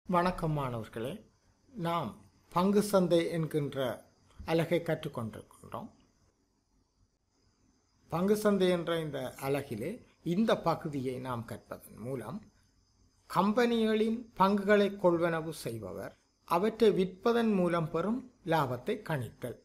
வணக்கம் மாணவர்களே நாம் பங்கு சந்தை என்கின்ற அலகை கற்றுக்கொண்டிருக்கின்றோம் பங்கு சந்தை என்ற இந்த அலகிலே இந்த பகுதியை நாம் கற்பதன் மூலம் கம்பெனிகளின் பங்குகளை கொள்வனவு செய்பவர் அவற்றை விற்பதன் மூலம் பெறும் லாபத்தை கணித்தல்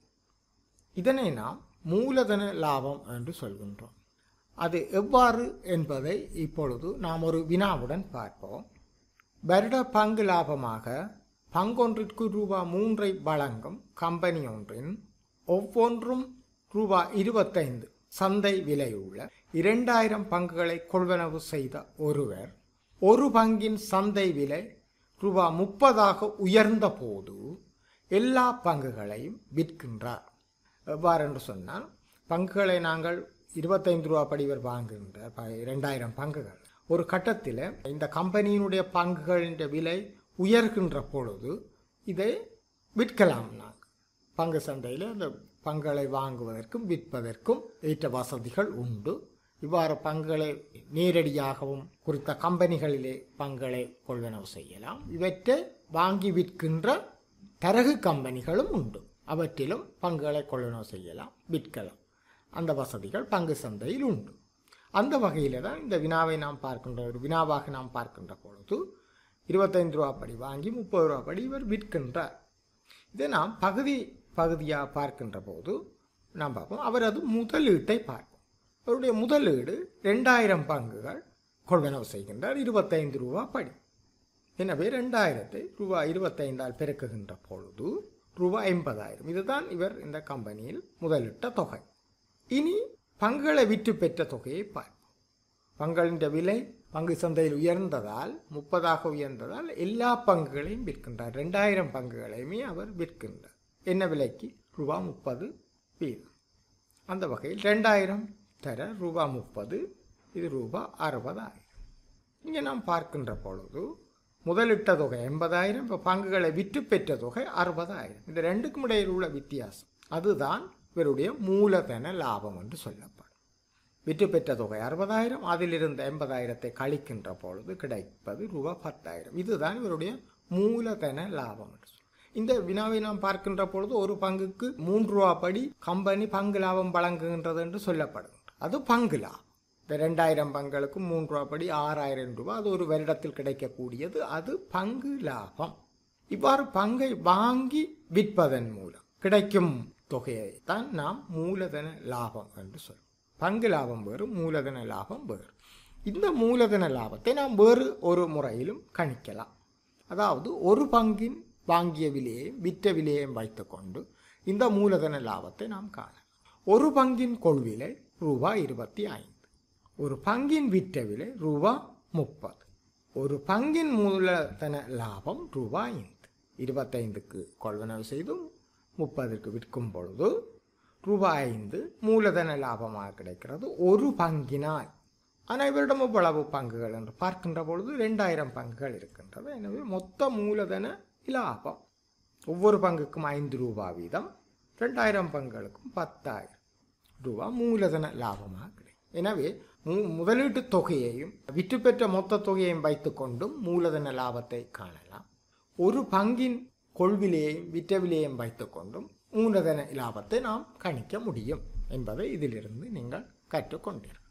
இதனை நாம் மூலதன லாபம் என்று சொல்கின்றோம் அது எவ்வாறு என்பதை இப்பொழுது நாம் ஒரு வினாவுடன் பார்ப்போம் வருட பங்கு லாபமாக பங்கொன்றிற்கு ரூபா மூன்றை வழங்கும் கம்பெனி ஒன்றின் ஒவ்வொன்றும் ரூபா இருபத்தைந்து சந்தை விலையுள்ள இரண்டாயிரம் பங்குகளை கொள்வனவு செய்த ஒருவர் ஒரு பங்கின் சந்தை விலை ரூபா முப்பதாக உயர்ந்த போது எல்லா பங்குகளையும் விற்கின்றார் எவ்வாறு என்று சொன்னால் பங்குகளை நாங்கள் இருபத்தைந்து ரூபா படிவர் வாங்குகின்ற ப- இரண்டாயிரம் பங்குகள் ஒரு கட்டத்தில் இந்த கம்பெனியினுடைய பங்குகளின் விலை உயர்கின்ற பொழுது இதை விற்கலாம் நாங்கள் பங்கு சந்தையில் அந்த பங்குகளை வாங்குவதற்கும் விற்பதற்கும் ஏற்ற வசதிகள் உண்டு இவ்வாறு பங்குகளை நேரடியாகவும் குறித்த கம்பெனிகளிலே பங்குகளை கொள்வனவு செய்யலாம் இவற்றை வாங்கி விற்கின்ற தரகு கம்பெனிகளும் உண்டு அவற்றிலும் பங்குகளை கொள்வனவு செய்யலாம் விற்கலாம் அந்த வசதிகள் பங்கு சந்தையில் உண்டு அந்த வகையில் தான் இந்த வினாவை நாம் பார்க்கின்ற ஒரு வினாவாக நாம் பார்க்கின்ற பொழுது இருபத்தைந்து ரூபா படி வாங்கி முப்பது ரூபா படி இவர் விற்கின்றார் இதை நாம் பகுதி பகுதியாக பார்க்கின்ற போது நாம் பார்ப்போம் அவர் அது முதலீட்டை பார்ப்போம் அவருடைய முதலீடு ரெண்டாயிரம் பங்குகள் கொள்வனவு செய்கின்றார் இருபத்தைந்து ரூபா படி எனவே ரெண்டாயிரத்தை ரூபா இருபத்தைந்தால் பெருக்குகின்ற பொழுது ரூபா எண்பதாயிரம் இதுதான் இவர் இந்த கம்பெனியில் முதலிட்ட தொகை இனி பங்குகளை விற்று பெற்ற தொகையை பார்ப்போம் பங்களின் விலை பங்கு சந்தையில் உயர்ந்ததால் முப்பதாக உயர்ந்ததால் எல்லா பங்குகளையும் விற்கின்றார் ரெண்டாயிரம் பங்குகளையுமே அவர் விற்கின்றார் என்ன விலைக்கு ரூபா முப்பது வீதம் அந்த வகையில் ரெண்டாயிரம் தர ரூபா முப்பது இது ரூபா அறுபதாயிரம் இங்கே நாம் பார்க்கின்ற பொழுது முதலிட்ட தொகை எண்பதாயிரம் இப்போ பங்குகளை விற்று பெற்ற தொகை அறுபதாயிரம் இந்த ரெண்டுக்கும் இடையில் உள்ள வித்தியாசம் அதுதான் இவருடைய மூலதன லாபம் என்று சொல்லப்படும் விற்று பெற்ற தொகை அறுபதாயிரம் அதிலிருந்த எண்பதாயிரத்தை கழிக்கின்ற பொழுது கிடைப்பது ரூபா பத்தாயிரம் இதுதான் இவருடைய மூலதன லாபம் என்று சொல்லும். இந்த வினாவை நாம் பார்க்கின்ற பொழுது ஒரு பங்குக்கு மூன்று ரூபா படி கம்பெனி பங்கு லாபம் வழங்குகின்றது என்று சொல்லப்படுகின்றது அது பங்கு லாபம் இந்த ரெண்டாயிரம் பங்களுக்கு மூன்று ரூபா படி ஆறாயிரம் ரூபாய் அது ஒரு வருடத்தில் கிடைக்கக்கூடியது அது பங்கு லாபம் இவ்வாறு பங்கை வாங்கி விற்பதன் மூலம் கிடைக்கும் தொகையை தான் நாம் மூலதன லாபம் என்று சொல்றோம் பங்கு லாபம் வேறு மூலதன லாபம் வேறு இந்த மூலதன லாபத்தை நாம் வேறு ஒரு முறையிலும் கணிக்கலாம் அதாவது ஒரு பங்கின் வாங்கிய விலையை விற்ற விலையையும் வைத்துக்கொண்டு இந்த மூலதன லாபத்தை நாம் காணலாம் ஒரு பங்கின் கொள்விலை ரூபாய் இருபத்தி ஐந்து ஒரு பங்கின் விற்ற விலை ரூபா முப்பது ஒரு பங்கின் மூலதன லாபம் ரூபாய் ஐந்து இருபத்தைந்துக்கு கொள்வனவு செய்தும் முப்பதுக்கு விற்கும் பொழுது ரூபாய் ஐந்து மூலதன லாபமாக கிடைக்கிறது ஒரு பங்கினால் ஆனால் இவரிடம் எவ்வளவு பங்குகள் என்று பார்க்கின்ற பொழுது ரெண்டாயிரம் பங்குகள் இருக்கின்றது எனவே மொத்த மூலதன லாபம் ஒவ்வொரு பங்குக்கும் ஐந்து ரூபாய் வீதம் ரெண்டாயிரம் பங்குகளுக்கும் பத்தாயிரம் ரூபாய் மூலதன லாபமாக கிடைக்கும் எனவே மு- முதலீட்டு தொகையையும் விற்று பெற்ற மொத்த தொகையையும் வைத்துக்கொண்டும் மூலதன லாபத்தை காணலாம் ஒரு பங்கின் கொள்விலையையும் விற்ற விலையையும் வைத்துக்கொண்டும் மூலதன லாபத்தை நாம் கணிக்க முடியும் என்பதை இதிலிருந்து நீங்கள் கற்றுக்கொண்டீர்கள்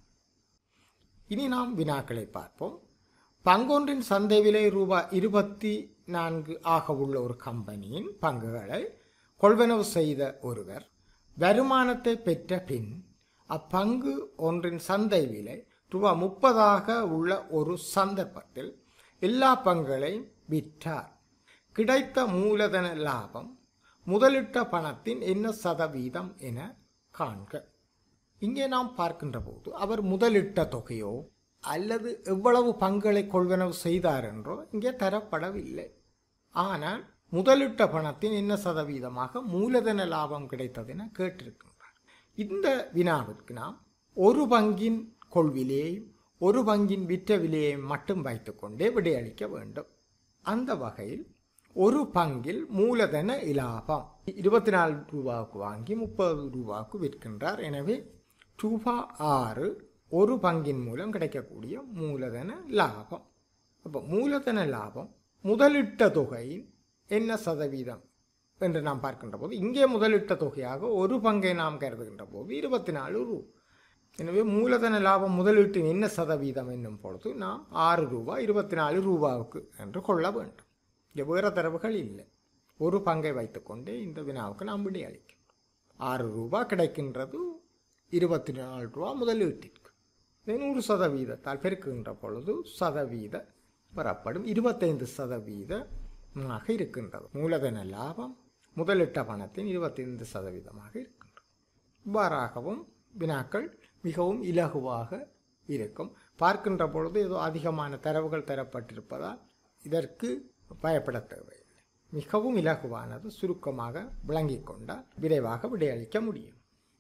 இனி நாம் வினாக்களை பார்ப்போம் பங்கொன்றின் சந்தை விலை ரூபாய் இருபத்தி நான்கு ஆக உள்ள ஒரு கம்பெனியின் பங்குகளை கொள்வனவு செய்த ஒருவர் வருமானத்தை பெற்ற பின் அப்பங்கு ஒன்றின் சந்தை விலை ரூபாய் முப்பதாக உள்ள ஒரு சந்தர்ப்பத்தில் எல்லா பங்குகளையும் விற்றார் கிடைத்த மூலதன லாபம் முதலிட்ட பணத்தின் என்ன சதவீதம் என காண்க இங்கே நாம் பார்க்கின்ற போது அவர் முதலிட்ட தொகையோ அல்லது எவ்வளவு பங்குகளை கொள்வனவு செய்தார் என்றோ இங்கே தரப்படவில்லை ஆனால் முதலிட்ட பணத்தின் என்ன சதவீதமாக மூலதன லாபம் கிடைத்ததென கேட்டிருக்கின்றார் இந்த வினாவிற்கு நாம் ஒரு பங்கின் கொள்விலையையும் ஒரு பங்கின் விற்ற விலையையும் மட்டும் வைத்துக்கொண்டே விடையளிக்க வேண்டும் அந்த வகையில் ஒரு பங்கில் மூலதன இலாபம் இருபத்தி நாலு ரூபாவுக்கு வாங்கி முப்பது ரூபாவுக்கு விற்கின்றார் எனவே ரூபா ஆறு ஒரு பங்கின் மூலம் கிடைக்கக்கூடிய மூலதன லாபம் அப்போ மூலதன லாபம் முதலிட்ட தொகையின் என்ன சதவீதம் என்று நாம் பார்க்கின்ற போது இங்கே முதலிட்ட தொகையாக ஒரு பங்கை நாம் கருதுகின்ற போது இருபத்தி நாலு ரூ எனவே மூலதன லாபம் முதலீட்டின் என்ன சதவீதம் என்னும் பொழுது நாம் ஆறு ரூபா இருபத்தி நாலு ரூபாவுக்கு என்று கொள்ள வேண்டும் இங்கே வேறு தரவுகள் இல்லை ஒரு பங்கை வைத்துக்கொண்டே இந்த வினாவுக்கு நாம் விடையளிக்கும் ஆறு ரூபா கிடைக்கின்றது இருபத்தி நாலு ரூபா முதலீட்டிற்கு இதை நூறு சதவீதத்தால் பெருக்குகின்ற பொழுது சதவீத பெறப்படும் இருபத்தைந்து சதவீதமாக இருக்கின்றது மூலதன லாபம் முதலிட்ட பணத்தின் இருபத்தைந்து சதவீதமாக இருக்கின்றது இவ்வாறாகவும் வினாக்கள் மிகவும் இலகுவாக இருக்கும் பார்க்கின்ற பொழுது ஏதோ அதிகமான தரவுகள் தரப்பட்டிருப்பதால் இதற்கு பயப்பட தேவையில்லை மிகவும் இலகுவானது சுருக்கமாக விளங்கிக் கொண்டால் விரைவாக விடையளிக்க முடியும்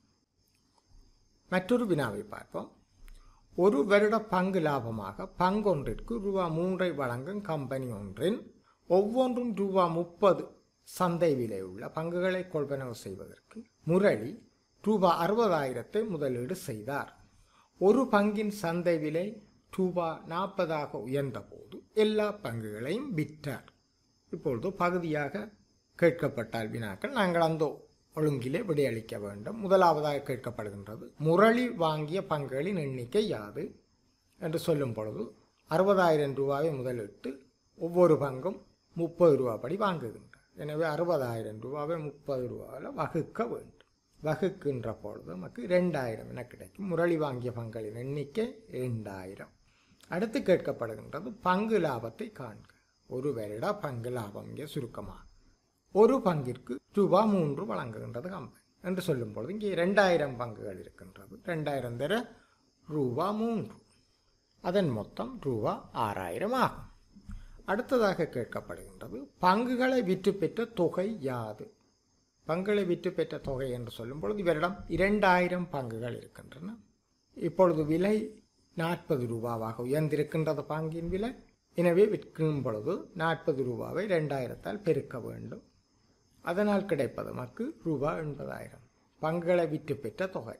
மற்றொரு வினாவை பார்ப்போம் ஒரு வருட பங்கு லாபமாக பங்கொன்றிற்கு ரூபா மூன்றை வழங்கும் கம்பெனி ஒன்றின் ஒவ்வொன்றும் ரூபா முப்பது சந்தை விலை உள்ள பங்குகளை கொள்வனவு செய்வதற்கு முரளி ரூபா அறுபதாயிரத்தை முதலீடு செய்தார் ஒரு பங்கின் சந்தை விலை ரூபா நாற்பதாக உயர்ந்தபோது எல்லா பங்குகளையும் விற்றார் இப்பொழுது பகுதியாக கேட்கப்பட்டால் வினாக்கள் நாங்கள் அந்த ஒழுங்கிலே விடையளிக்க வேண்டும் முதலாவதாக கேட்கப்படுகின்றது முரளி வாங்கிய பங்குகளின் எண்ணிக்கை யாது என்று சொல்லும் பொழுது அறுபதாயிரம் ரூபாயை முதலிட்டு ஒவ்வொரு பங்கும் முப்பது ரூபா படி வாங்குகின்றார் எனவே அறுபதாயிரம் ரூபாவை முப்பது ரூபாவில் வகுக்க வேண்டும் வகுக்கின்ற பொழுது நமக்கு ரெண்டாயிரம் என கிடைக்கும் முரளி வாங்கிய பங்குகளின் எண்ணிக்கை ரெண்டாயிரம் அடுத்து கேட்கப்படுகின்றது பங்கு லாபத்தை காண்க ஒரு வருட பங்கு லாபம் இங்கே சுருக்கமாக ஒரு பங்கிற்கு ரூபா மூன்று வழங்குகின்றது கம்பெனி என்று சொல்லும் பொழுது இங்கே ரெண்டாயிரம் பங்குகள் இருக்கின்றது ரெண்டாயிரம் தர ரூபா மூன்று அதன் மொத்தம் ரூபா ஆறாயிரம் ஆகும் அடுத்ததாக கேட்கப்படுகின்றது பங்குகளை விற்று பெற்ற தொகை யாது பங்குகளை விற்று பெற்ற தொகை என்று சொல்லும் பொழுது இவரிடம் இரண்டாயிரம் பங்குகள் இருக்கின்றன இப்பொழுது விலை நாற்பது ரூபாவாக உயர்ந்திருக்கின்றது பங்கின் விலை எனவே விற்கும் பொழுது நாற்பது ரூபாவை ரெண்டாயிரத்தால் பெருக்க வேண்டும் அதனால் கிடைப்பது நமக்கு ரூபா எண்பதாயிரம் பங்குகளை விற்று பெற்ற தொகை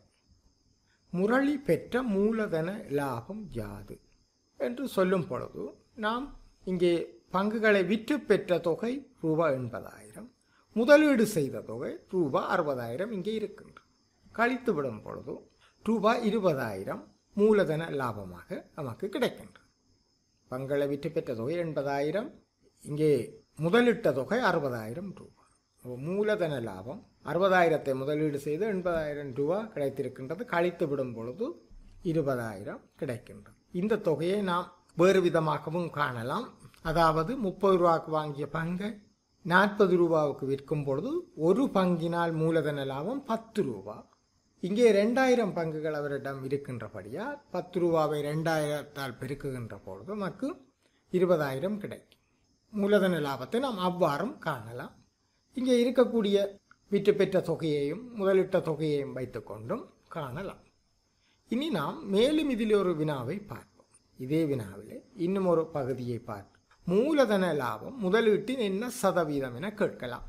முரளி பெற்ற மூலதன லாபம் யாது என்று சொல்லும் பொழுது நாம் இங்கே பங்குகளை விற்று பெற்ற தொகை ரூபா எண்பதாயிரம் முதலீடு செய்த தொகை ரூபா அறுபதாயிரம் இங்கே இருக்கின்றது கழித்து விடும் பொழுது ரூபா இருபதாயிரம் மூலதன லாபமாக நமக்கு கிடைக்கின்றது பங்களை விற்று பெற்ற தொகை எண்பதாயிரம் இங்கே முதலிட்ட தொகை அறுபதாயிரம் ரூபாய் அப்போ மூலதன லாபம் அறுபதாயிரத்தை முதலீடு செய்து எண்பதாயிரம் ரூபா கிடைத்திருக்கின்றது கழித்து விடும் பொழுது இருபதாயிரம் கிடைக்கின்றது இந்த தொகையை நாம் வேறு விதமாகவும் காணலாம் அதாவது முப்பது ரூபாய்க்கு வாங்கிய பங்கை நாற்பது ரூபாவுக்கு விற்கும் பொழுது ஒரு பங்கினால் மூலதன லாபம் பத்து ரூபா இங்கே ரெண்டாயிரம் பங்குகள் அவரிடம் இருக்கின்றபடியால் பத்து ரூபாவை ரெண்டாயிரத்தால் பெருக்குகின்ற பொழுது நமக்கு இருபதாயிரம் கிடைக்கும் மூலதன லாபத்தை நாம் அவ்வாறும் காணலாம் இங்கே இருக்கக்கூடிய விற்று பெற்ற தொகையையும் முதலிட்ட தொகையையும் வைத்துக்கொண்டும் காணலாம் இனி நாம் மேலும் இதில் ஒரு வினாவை பார்ப்போம் இதே வினாவிலே இன்னும் ஒரு பகுதியை பார்ப்போம் மூலதன லாபம் முதலீட்டின் என்ன சதவீதம் என கேட்கலாம்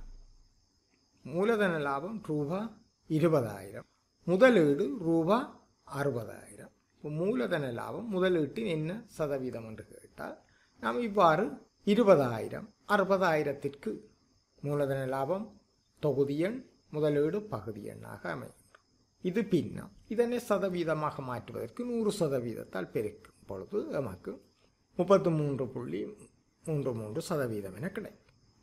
மூலதன லாபம் ரூபா இருபதாயிரம் முதலீடு ரூபா அறுபதாயிரம் இப்போ மூலதன லாபம் முதலீட்டின் என்ன சதவீதம் என்று கேட்டால் நாம் இவ்வாறு இருபதாயிரம் அறுபதாயிரத்திற்கு மூலதன லாபம் தொகுதி எண் முதலீடு பகுதி எண்ணாக அமையும் இது பின்னம் இதனை சதவீதமாக மாற்றுவதற்கு நூறு சதவீதத்தால் பெருக்கும் பொழுது நமக்கு முப்பத்து மூன்று புள்ளி மூன்று மூன்று சதவீதம் என கிடைக்கும்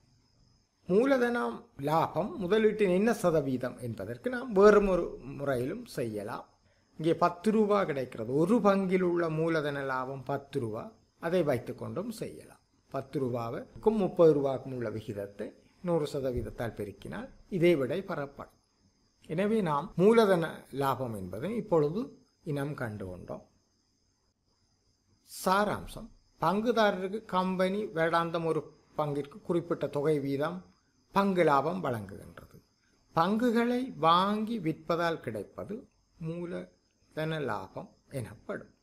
மூலதனம் லாபம் முதலீட்டின் என்ன சதவீதம் என்பதற்கு நாம் வேறு ஒரு முறையிலும் செய்யலாம் இங்கே பத்து ரூபா கிடைக்கிறது ஒரு பங்கில் உள்ள மூலதன லாபம் பத்து ரூபா அதை வைத்துக்கொண்டும் செய்யலாம் பத்து ரூபாவுக்கும் முப்பது ரூபாவுக்கும் உள்ள விகிதத்தை நூறு சதவீதத்தால் பெருக்கினால் இதே விடை பெறப்படும் எனவே நாம் மூலதன லாபம் என்பதை இப்பொழுது இனம் கண்டு கொண்டோம் சாராம்சம் பங்குதாரருக்கு கம்பெனி வேடாந்தம் ஒரு பங்கிற்கு குறிப்பிட்ட தொகை வீதம் பங்கு லாபம் வழங்குகின்றது பங்குகளை வாங்கி விற்பதால் கிடைப்பது மூலதன லாபம் எனப்படும்